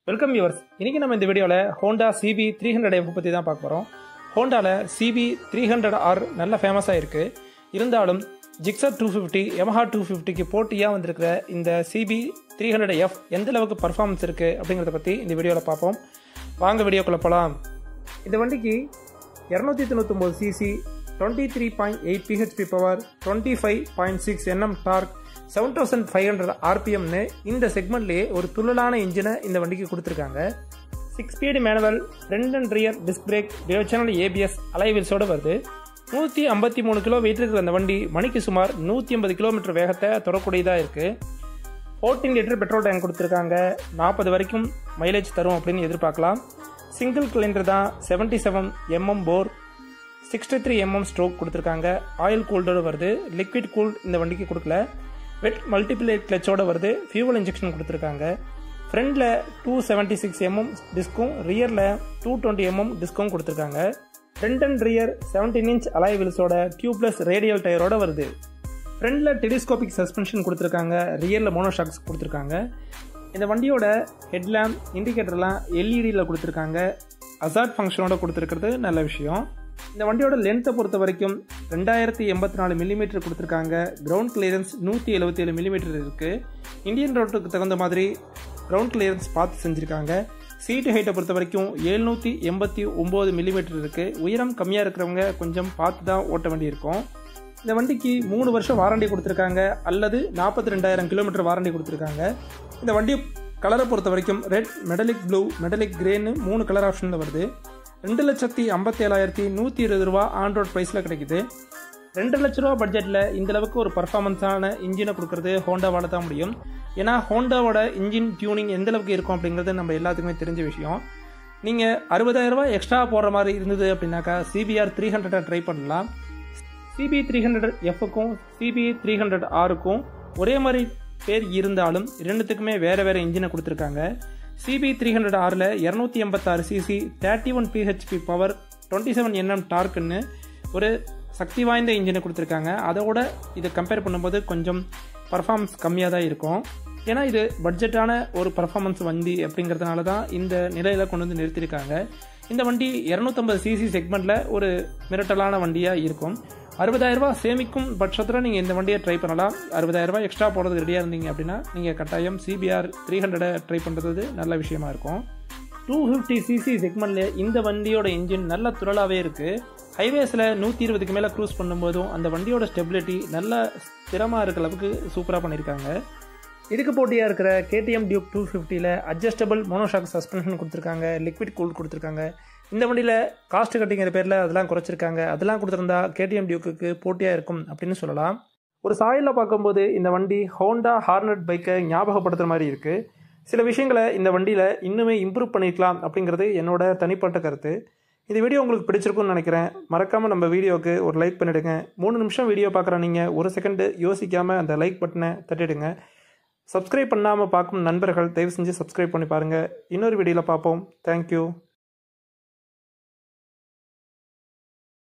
welcome viewers இன்றைக்கி நம்ம இந்த வீடியோவில் Honda CB three hundred F பற்றி தான் பார்க்க போகிறோம் ஹோண்டாவில் சிபி த்ரீ ஹண்ட்ரட் ஆர் நல்ல ஃபேமஸாக இருக்குது இருந்தாலும் Gixxer two fifty Yamaha two ஃபிஃப்டிக்கு போட்டியாக வந்திருக்கிற இந்த சிபி த்ரீ ஹண்ட்ரட் எஃப் எந்த அளவுக்கு பர்ஃபார்மன்ஸ் இருக்குது அப்படிங்கிறத பற்றி இந்த வீடியோவில் பார்ப்போம் வாங்க வீடியோக்குள்ளே போகலாம் இந்த வண்டிக்கு இரநூத்தி தொண்ணூத்தொம்பது CC twenty three point eight BHP power twenty five point six NM torque seven thousand five hundred ஆர்பிஎம்னு இந்த செக்மெண்ட்லேயே ஒரு துள்ளலான இன்ஜினை இந்த வண்டிக்கு கொடுத்துருக்காங்க six speed manual front and rear disc brake dual channel ABS அலைவில்ஸோடு வருது நூற்றி ஐம்பத்தி மூணு கிலோ வெயிட் இருக்கிற அந்த வண்டி மணிக்கு சுமார் நூற்றி ஐம்பது கிலோமீட்டர் வேகத்தை தொடக்கூடியதாக இருக்குது ஃபோர்டீன் லிட்டர் பெட்ரோல் டேங்க் கொடுத்துருக்காங்க நாற்பது வரைக்கும் மைலேஜ் தரும் அப்படின்னு எதிர்பார்க்கலாம் சிங்கிள் கிளைண்டர் தான் seventy seven MM bore sixty three MM stroke கொடுத்துருக்காங்க ஆயில் கூல்டோடு வருது லிக்விட் கூல் இந்த வண்டிக்கு கொடுக்கல வெட் மல்டிபிளே கிளச்சோட வருது ஃபியூவல் இன்ஜெக்ஷன் கொடுத்துருக்காங்க ஃப்ரண்டில் டூ செவன்ட்டி சிக்ஸ் எம்எம் டிஸ்க்கும் ரியரில் டூ டுவெண்ட்டி எம்எம் டிஸ்க்கும் கொடுத்துருக்காங்க front and rear seventeen inch alloy வீல்ஸோட டியூப்லெஸ் ரேடியல் டயரோட வருது ஃப்ரண்டில் டெலிஸ்கோபிக் சஸ்பென்ஷன் கொடுத்துருக்காங்க ரியரில் மோனோஷாக்ஸ் கொடுத்துருக்காங்க இந்த வண்டியோட ஹெட்லேம்ப் இண்டிகேட்டர்லாம் எல்இடியில் கொடுத்துருக்காங்க அசார்ட் ஃபங்க்ஷனோட கொடுத்துருக்கிறது நல்ல விஷயம் இந்த வண்டியோட லென்த்தை பொறுத்த வரைக்கும் ரெண்டாயிரத்தி எண்பத்தி நாலு மில்லிமீட்டர் கொடுத்துருக்காங்க கிரவுண்ட் கிளியரன்ஸ் நூற்றி எழுபத்தி ஏழு மில்லிமீட்டர் இருக்குது இந்தியன் ரோட்டுக்கு தகுந்த மாதிரி கிரவுண்ட் கிளியரன்ஸ் பார்த்து செஞ்சுருக்காங்க சீட்டு ஹைட்டை பொறுத்த வரைக்கும் எழுநூற்றி எண்பத்தி ஒம்பது மில்லிமீட்டர் இருக்குது உயரம் கம்மியாக இருக்கிறவங்க கொஞ்சம் பார்த்து தான் ஓட்ட வேண்டியிருக்கும் இந்த வண்டிக்கு மூணு வருஷம் வாரண்டி கொடுத்துருக்காங்க அல்லது நாற்பத்தி ரெண்டாயிரம் கிலோமீட்டர் வாரண்டி கொடுத்துருக்காங்க இந்த வண்டி கலரை பொறுத்த வரைக்கும் ரெட் மெடலிக் ப்ளூ மெடலிக் கிரேன்னு மூணு கலர் ஆப்ஷனில் வருது ரெண்டு லட்சத்தி ஐம்பத்தேழாயிரத்தி நூற்றி இருபது ரூபா ஆண்ட்ராய்ட் ப்ரைஸில் கிடைக்குது ரெண்டு லட்ச ரூபா பட்ஜெட்டில் இந்த அளவுக்கு ஒரு பர்ஃபார்மன்ஸான இன்ஜினை கொடுக்குறது ஹோண்டாவால் தான் முடியும் ஏன்னா ஹோண்டாவோட இன்ஜின் டியூனிங் எந்த அளவுக்கு இருக்கும் அப்படிங்கிறது நம்ம எல்லாத்துக்குமே தெரிஞ்ச விஷயம் நீங்கள் அறுபதாயிரரூபா எக்ஸ்ட்ரா போடுற மாதிரி இருந்தது அப்படின்னாக்கா சிபிஆர் த்ரீ ஹண்ட்ரடை ட்ரை பண்ணலாம் சிபி த்ரீ ஹண்ட்ரட் எஃப்க்கும் சிபி த்ரீ ஹண்ட்ரட் ஆருக்கும் ஒரே மாதிரி பேர் இருந்தாலும் ரெண்டுத்துக்குமே வேறு வேறு இன்ஜினை கொடுத்துருக்காங்க சிபி த்ரீ ஹண்ட்ரட் ஆறில் இரநூத்தி எண்பத்தாறு CC thirty one BHP power twenty seven NM டார்க்குன்னு ஒரு சக்தி வாய்ந்த இன்ஜினை கொடுத்துருக்காங்க அதோட இதை கம்பேர் பண்ணும்போது கொஞ்சம் பர்ஃபார்மன்ஸ் கம்மியாக தான் இருக்கும் ஏன்னா இது பட்ஜெட்டான ஒரு பர்ஃபார்மன்ஸ் வண்டி அப்படிங்கிறதுனால தான் இந்த நிலையில் கொண்டு வந்து நிறுத்தியிருக்காங்க இந்த வண்டி இரநூத்தம்பது சிசி செக்மெண்ட்டில் ஒரு மிரட்டலான வண்டியாக இருக்கும் அறுபதாயிரரூபா சேமிக்கும் பட்சத்தில் நீங்கள் இந்த வண்டியை ட்ரை பண்ணலாம் அறுபதாயிரரூபா எக்ஸ்ட்ரா போடுறது ரெடியாக இருந்தீங்க அப்படின்னா நீங்கள் கட்டாயம் சிபிஆர் த்ரீ ஹண்ட்ரடை ட்ரை பண்ணுறது நல்ல விஷயமா இருக்கும் டூ ஃபிஃப்டி சிசி செக்மெண்ட்டில் இந்த வண்டியோட இன்ஜின் நல்ல துரலாகவே இருக்குது ஹைவேஸில் நூற்றி இருபதுக்கு மேலே க்ரூஸ் பண்ணும்போதும் அந்த வண்டியோட ஸ்டெபிலிட்டி நல்ல ஸ்திரமாக இருக்க அளவுக்கு சூப்பராக பண்ணியிருக்காங்க இதுக்கு போட்டியாக இருக்கிற கேடிஎம் டியூக் டூ ஃபிஃப்டியில் அட்ஜஸ்டபிள் மோனோஷாக் சஸ்பென்ஷன் கொடுத்துருக்காங்க லிக்விட் கூல் கொடுத்துருக்காங்க இந்த வண்டியில் காஸ்ட் கட்டிங்கிற பேரில் அதெல்லாம் குறைச்சிருக்காங்க அதெல்லாம் கொடுத்துருந்தா கேடிஎம் டியூக்கு போட்டியாக இருக்கும் அப்படின்னு சொல்லலாம் ஒரு சாயலில் பார்க்கும்போது இந்த வண்டி ஹோண்டா ஹார்னட் பைக்கை ஞாபகப்படுத்துகிற மாதிரி இருக்குது சில விஷயங்களை இந்த வண்டியில் இன்னுமே இம்ப்ரூவ் பண்ணிக்கலாம் அப்படிங்கிறது என்னோட தனிப்பட்ட கருத்து இந்த வீடியோ உங்களுக்கு பிடிச்சிருக்கும்னு நினைக்கிறேன் மறக்காமல் நம்ம வீடியோவுக்கு ஒரு லைக் பண்ணிவிடுங்க மூணு நிமிஷம் வீடியோ பார்க்குற நீங்கள் ஒரு செகண்டு யோசிக்காமல் அந்த லைக் பட்டனை தட்டிடுங்க சப்ஸ்கிரைப் பண்ணாமல் பார்க்கும் நண்பர்கள் தயவு செஞ்சு சப்ஸ்கிரைப் பண்ணி பாருங்கள் இன்னொரு வீடியோவில் பார்ப்போம் தேங்க்யூ